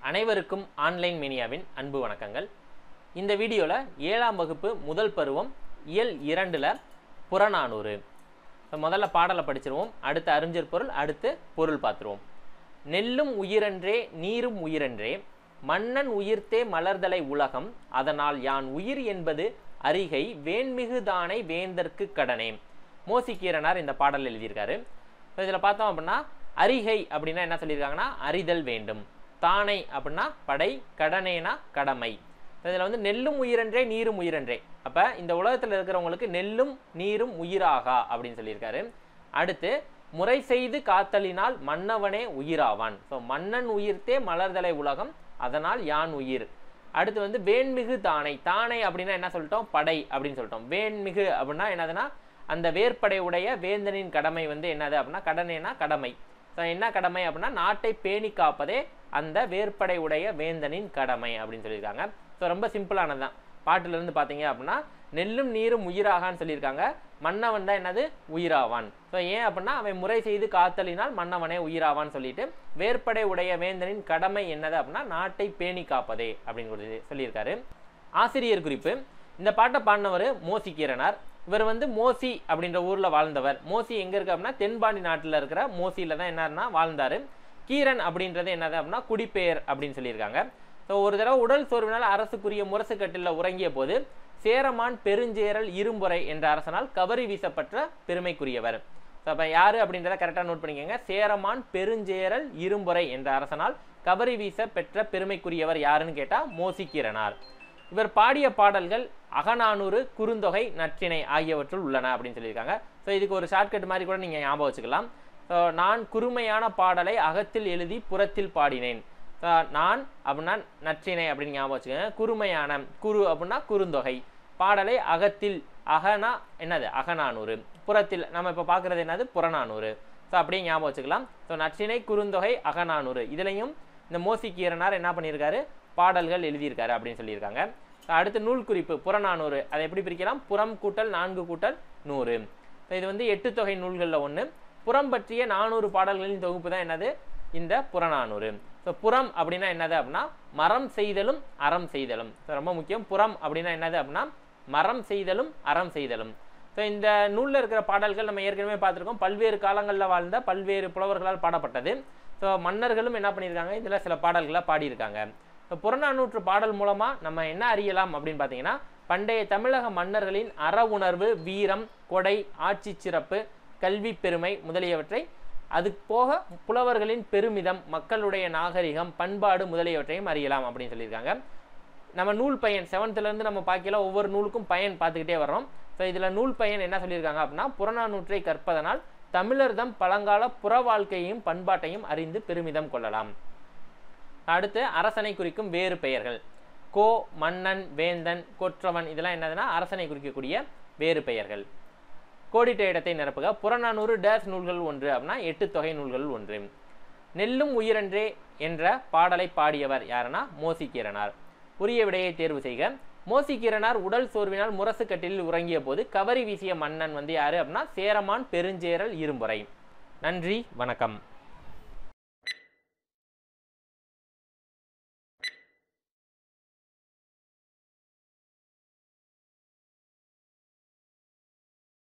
அனைவருக்கும் ஆன்லைன் மீனியாவின் அன்பு வணக்கங்கள் இந்த வீடியோவில் ஏழாம் வகுப்பு முதல் பருவம் இயல் இரண்டில் புறநானூறு இப்ப முதல்ல பாடலை படிச்சிருவோம் அடுத்து அறிஞர் பொருள் அடுத்து பொருள் பார்த்துருவோம் நெல்லும் உயிரன்றே நீரும் உயிரன்றே மன்னன் உயிர்த்தே மலர்தலை உலகம் அதனால் யான் உயிர் என்பது அரிகை வேண்மிகு தானை வேந்தற்கு கடனே மோசிக்கீரனார் இந்த பாடல் எழுதியிருக்காரு இதில் பார்த்தோம் அப்படின்னா அரிகை அப்படின்னா என்ன சொல்லியிருக்காங்கன்னா அறிதல் வேண்டும் தானை அப்படின்னா படை கடனேனா கடமை இதில் வந்து நெல்லும் உயிரன்றே நீரும் உயிரன்றே அப்போ இந்த உலகத்தில் இருக்கிறவங்களுக்கு நெல்லும் நீரும் உயிராகா அப்படின்னு சொல்லியிருக்காரு அடுத்து முறை செய்து காத்தலினால் மன்னவனே உயிராவான் ஸோ மன்னன் உயிர்த்தே மலர்தலை உலகம் அதனால் யான் உயிர் அடுத்து வந்து வேண்மிகு தானை தானை அப்படின்னா என்ன சொல்லிட்டோம் படை அப்படின்னு சொல்லிட்டோம் வேண்மிகு அப்படின்னா என்னதுன்னா அந்த வேற்படை உடைய வேந்தனின் கடமை வந்து என்னது அப்படின்னா கடனேனா கடமை ஸோ என்ன கடமை அப்படின்னா நாட்டை பேணி காப்பதே அந்த வேற்படை உடைய வேந்தனின் கடமை அப்படின்னு சொல்லியிருக்காங்க ஸோ ரொம்ப சிம்பிளானது தான் பாட்டிலிருந்து பார்த்தீங்க அப்படின்னா நெல்லும் நீரும் உயிராகான்னு சொல்லியிருக்காங்க மன்னவன் தான் என்னது உயிராவான் ஸோ ஏன் அப்படின்னா அவன் முறை செய்து காத்தலினால் மன்னவனே உயிராவான்னு சொல்லிட்டு வேற்படை உடைய வேந்தனின் கடமை என்னது அப்படின்னா நாட்டை பேணி காப்பதே அப்படின்னு சொல்லி- சொல்லியிருக்காரு ஆசிரியர் குறிப்பு இந்த பாட்டை பாடினவர் மோசிக்கீரனார் இவர் வந்து மோசி அப்படின்ற ஊரில் வாழ்ந்தவர் மோசி எங்கே இருக்கு அப்படின்னா தென்பாண்டி நாட்டில் இருக்கிற மோசியில் தான் என்னன்னா வாழ்ந்தார் கீரன் அப்படின்றது என்னது அப்படின்னா குடிப்பெயர் அப்படின்னு சொல்லியிருக்காங்க ஸோ ஒரு தடவை உடல் சோர்வினால் அரசுக்குரிய முரசுக்கட்டில் உறங்கிய போது சேரமான் பெருஞ்சேரல் இரும்புரை என்ற அரசனால் கவரி வீசப்பட்ட பெருமைக்குரியவர் ஸோ அப்போ யார் அப்படின்றத கரெக்டாக நோட் பண்ணிக்கோங்க சேரமான் பெருஞ்சேரல் இரும்புரை என்ற அரசனால் கவரி வீச பெற்ற பெருமைக்குரியவர் யாருன்னு கேட்டால் மோசிக்கீரனார் இவர் பாடிய பாடல்கள் அகநானூறு குறுந்தொகை நற்றிணை ஆகியவற்றுள் உள்ளன அப்படின்னு சொல்லியிருக்காங்க ஸோ இதுக்கு ஒரு ஷார்ட்கட் மாதிரி கூட நீங்கள் ஞாபகம் வச்சுக்கலாம் ஸோ நான் குறுமையான பாடலை அகத்தில் எழுதி புறத்தில் பாடினேன் ஸோ நான் அப்படின்னா நற்றிணை அப்படின்னு ஞாபகம் வச்சுக்கோங்க குறுமையான குரு அப்படின்னா குறுந்தொகை பாடலை அகத்தில் அகனா என்னது அகநானூறு புறத்தில் நம்ம இப்போ பார்க்குறது என்னது புறநானூறு ஸோ அப்படியே ஞாபகம் வச்சுக்கலாம் ஸோ நற்றிணை குறுந்தொகை அகநானூறு இதுலையும் இந்த மோசிக்கீரனார் என்ன பண்ணியிருக்காரு பாடல்கள் எழுதியிருக்காரு அப்படின்னு சொல்லியிருக்காங்க So, அடுத்து நூல் குறிப்பு புறநானூறு அதை எப்படி பிரிக்கலாம் புறம் கூட்டல் நான்கு கூட்டல் நூறு So, இது வந்து எட்டு தொகை நூல்களில் ஒன்று புறம் பற்றிய நானூறு பாடல்களின் தொகுப்பு தான் என்னது இந்த புறநானூறு ஸோ புறம் அப்படின்னா என்னது அப்படின்னா மரம் செய்தலும் அறம் செய்தலும் ஸோ ரொம்ப முக்கியம் புறம் அப்படின்னா என்னது அப்படின்னா மரம் செய்தலும் அறம் செய்தலும் ஸோ இந்த நூலில் இருக்கிற பாடல்கள் நம்ம ஏற்கனவே பார்த்துருக்கோம் பல்வேறு காலங்களில் வாழ்ந்த பல்வேறு புலவர்களால் பாடப்பட்டது ஸோ மன்னர்களும் என்ன பண்ணியிருக்காங்க இதில் சில பாடல்களை பாடியிருக்காங்க ஸோ புறநானூற்று பாடல் மூலமாக நம்ம என்ன அறியலாம் அப்படின்னு பார்த்தீங்கன்னா பண்டைய தமிழக மன்னர்களின் அற உணர்வு வீரம் கொடை ஆட்சி சிறப்பு கல்வி பெருமை முதலியவற்றை அது போக புலவர்களின் பெருமிதம் மக்களுடைய நாகரிகம் பண்பாடு முதலியவற்றையும் அறியலாம் அப்படின்னு சொல்லியிருக்காங்க நம்ம நூல் பயன் செவன்த்துலேருந்து நம்ம பார்க்கல ஒவ்வொரு நூலுக்கும் பயன் பார்த்துக்கிட்டே வர்றோம் ஸோ இதில் நூல் பயன் என்ன சொல்லியிருக்காங்க அப்படின்னா புறநானூற்றை கற்பதனால் தமிழர்தம் பழங்கால புற வாழ்க்கையையும் பண்பாட்டையும் அறிந்து பெருமிதம் கொள்ளலாம் அடுத்து அரசனை குறிக்கும் வேறு பெயர்கள் கோ மன்னன் வேந்தன் கொற்றவன் இதெல்லாம் என்னதுன்னா அரசனை குறிக்கக்கூடிய வேறு பெயர்கள் கோடிட்ட இடத்தை நிரப்புக புறநானூறு டேஸ் நூல்கள் ஒன்று அப்படின்னா எட்டு தொகை நூல்கள் ஒன்று நெல்லும் உயிரன்றே என்ற பாடலை பாடியவர் யாருன்னா மோசிக்கீரனார் உரிய விடையை தேர்வு செய்க மோசிக்கீரனார் உடல் சோர்வினால் முரசு கட்டிலில் உறங்கிய போது கவரி வீசிய மன்னன் வந்து யாரு அப்படின்னா சேரமான் பெருஞ்சேரல் இரும்புரை நன்றி வணக்கம்